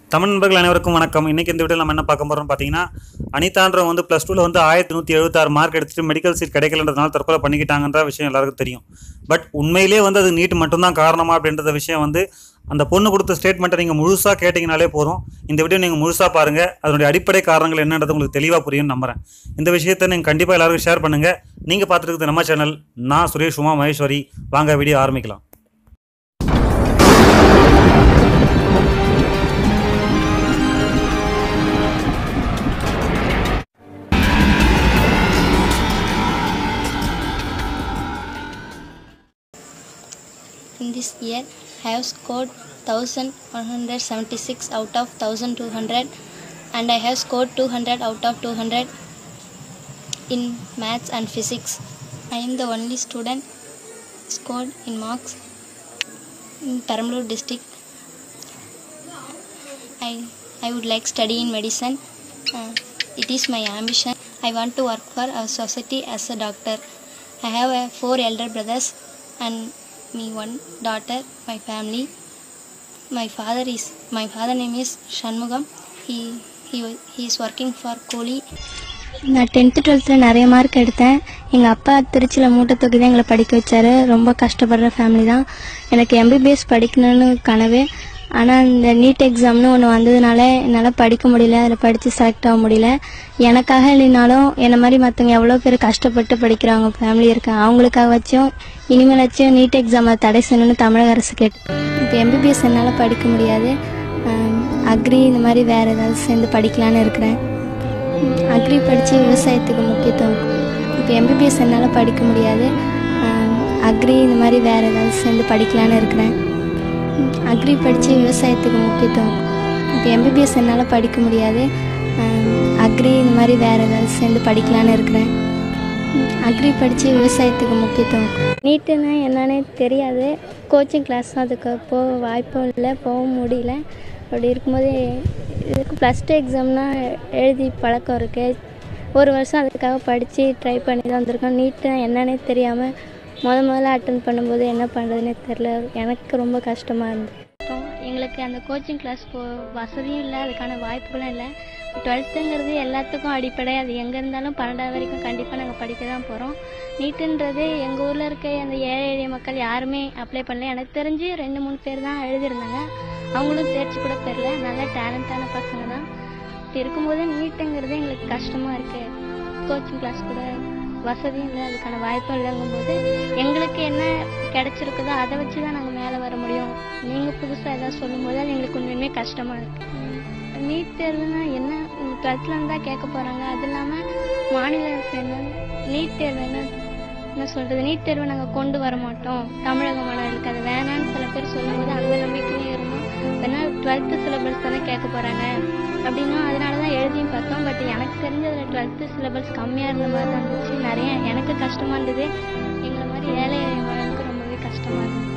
தமிழ் நண்பர்கள் அனைவருக்கும் வணக்கம் இன்னைக்கு இந்த வீடியோ நம்ம என்ன பார்க்க போறோம்னு பார்த்தீங்கன்னா அனிதான்றவங்க வந்து ப்ளஸ் டூவில் வந்து ஆயிரத்தி நூற்றி எழுபத்தாறு மார்க் எடுத்துட்டு மெடிக்கல் சீட் கிடைக்கலன்றதுனால தற்கொலை பண்ணிக்கிட்டாங்கன்ற விஷயம் எல்லாருக்கும் தெரியும் பட் உண்மையிலே வந்து அது நீட் மட்டும்தான் காரணமா அப்படின்ற விஷயம் வந்து அந்த பொண்ணு கொடுத்த ஸ்டேட்மெண்ட்டை நீங்கள் முழுசாக கேட்டிங்கனாலே போதும் இந்த வீடியோ நீங்கள் முழுசாக பாருங்கள் அதனுடைய அடிப்படை காரணங்கள் என்னன்றது உங்களுக்கு தெளிவாக புரியும்னு நம்புறேன் இந்த விஷயத்தை நீங்கள் கண்டிப்பாக எல்லாருக்கும் ஷேர் பண்ணுங்கள் நீங்கள் பார்த்துருக்குது நம்ம சேனல் நான் சுரேஷ் உமா மகேஸ்வரி வாங்க வீடியோ ஆரம்பிக்கலாம் In this year, I have scored 1176 out of 1200 and I have scored 200 out of 200 in maths and physics. I am the only student scored in marks in Perambalur district. I, I would like study in medicine. Uh, it is my ambition. I want to work for our society as a doctor. I have uh, four elder brothers and me one daughter, my family. My father is my father name is Shanmugam. He he wa- he is working for Koli. நான் tenth டுவெல்த்தில் நிறைய mark எடுத்தேன் எங்கள் அப்பா திருச்சியில் மூட்டை தூக்கி தான் எங்களை படிக்க வச்சாரு ரொம்ப கஷ்டப்படுற ஃபேமிலி தான் எனக்கு எம்பிபிஎஸ் படிக்கணும்னு கனவு ஆனால் இந்த நீட் எக்ஸாம்னு ஒன்று வந்ததுனால என்னால் படிக்க முடியல அதில் படித்து செலக்ட் ஆக முடியல எனக்காக இல்லைனாலும் என்னை மாதிரி மற்றவங்க எவ்வளோ பேர் கஷ்டப்பட்டு படிக்கிறவங்க ஃபேமிலி இருக்காங்க அவங்களுக்காக வச்சும் இனிமேலாச்சும் நீட் எக்ஸாமை தடை செய்யணும்னு தமிழக அரசு கேட்டு இப்போ எம்பிபிஎஸ் என்னால் படிக்க முடியாது அக்ரி இந்த மாதிரி வேறு ஏதாவது சேர்ந்து படிக்கலான்னு இருக்கிறேன் அக்ரி படித்து விவசாயத்துக்கு முக்கியத்துவம் இப்போ எம்பிபிஎஸ் என்னால் படிக்க முடியாது அக்ரி இந்த மாதிரி வேறு ஏதாவது சேர்ந்து படிக்கலான்னு இருக்கிறேன் அக்ரி படித்து விவசாயத்துக்கு முக்கியத்துவம் இப்போ எம்பிபிஎஸ் என்னால் படிக்க முடியாது அக்ரி இந்த மாதிரி வேறு ஏதாவது சேர்ந்து படிக்கலான்னு இருக்கிறேன் அக்ரி படித்து விவசாயத்துக்கு முக்கியத்துவம் நீட்டுன்னா என்னன்னே தெரியாது கோச்சிங் கிளாஸ் அதுக்கு போக வாய்ப்பும் இல்லை போக முடியல அப்படி இருக்கும்போது இதுக்கு ப்ளஸ் டூ எக்ஸாம்னா எழுதி பழக்கம் இருக்கு ஒரு வருஷம் அதுக்காக படித்து ட்ரை பண்ணி தான் வந்திருக்கோம் நீட்டு என்னன்னே தெரியாமல் முத முதல்ல அட்டன் பண்ணும்போது என்ன பண்ணுறதுனே தெரில எனக்கு ரொம்ப கஷ்டமாக இருந்தது எங்களுக்கு அந்த கோச்சிங் கிளாஸ் போ வசதியும் இல்லை அதுக்கான வாய்ப்புகளும் இல்லை டுவெல்த்துங்கிறது எல்லாத்துக்கும் அடிப்படை அது எங்கே இருந்தாலும் பன்னெண்டாவது வரைக்கும் கண்டிப்பாக நாங்கள் படிக்க தான் போகிறோம் நீட்டுன்றது எங்கள் ஊரில் இருக்க அந்த ஏழை எளிய மக்கள் யாருமே அப்ளை பண்ணல எனக்கு தெரிஞ்சு ரெண்டு மூணு பேர் தான் எழுதியிருந்தாங்க அவங்களும் தேர்ச்சி கூட பெறல நல்ல டேலண்டான பசங்க தான் இப்படி இருக்கும்போது நீட்டுங்கிறது எங்களுக்கு கஷ்டமாக இருக்குது கோச்சிங் கிளாஸ் கூட வசதியும் இல்லை அதுக்கான வாய்ப்பும் இல்லைங்கும்போது எங்களுக்கு என்ன கிடைச்சிருக்குதோ அதை வச்சு தான் நாங்கள் மேலே வர முடியும் நீங்கள் புதுசாக ஏதாவது சொல்லும்போது அது எங்களுக்கு உண்மையுமே கஷ்டமாக இருக்குது நீட் தேர்வுனா என்ன டுவெல்த்தில் இருந்தால் கேட்க போகிறாங்க அது இல்லாமல் மாநில அரசு என்ன நீட் தேர்வு என்ன என்ன சொல்கிறது நீட் தேர்வை நாங்கள் கொண்டு வர மாட்டோம் தமிழக மாணவர்களுக்கு அது வேணான்னு சில பேர் சொல்லும்போது அந்த நம்பிக்கையும் இருந்தோம் வேணா டுவெல்த்து சிலபஸ் தானே கேட்க போகிறாங்க அப்படின்னா அதனால தான் எழுதியும் பார்த்தோம் பட் எனக்கு தெரிஞ்சதில் டுவெல்த்து சிலபஸ் கம்மியாக இருந்த மாதிரி தான் இருந்துச்சு நிறைய எனக்கு கஷ்டமாக இருந்தது எங்களை மாதிரி ஏழை எளிய மாணவர்களுக்கு ரொம்பவே கஷ்டமாக இருந்தது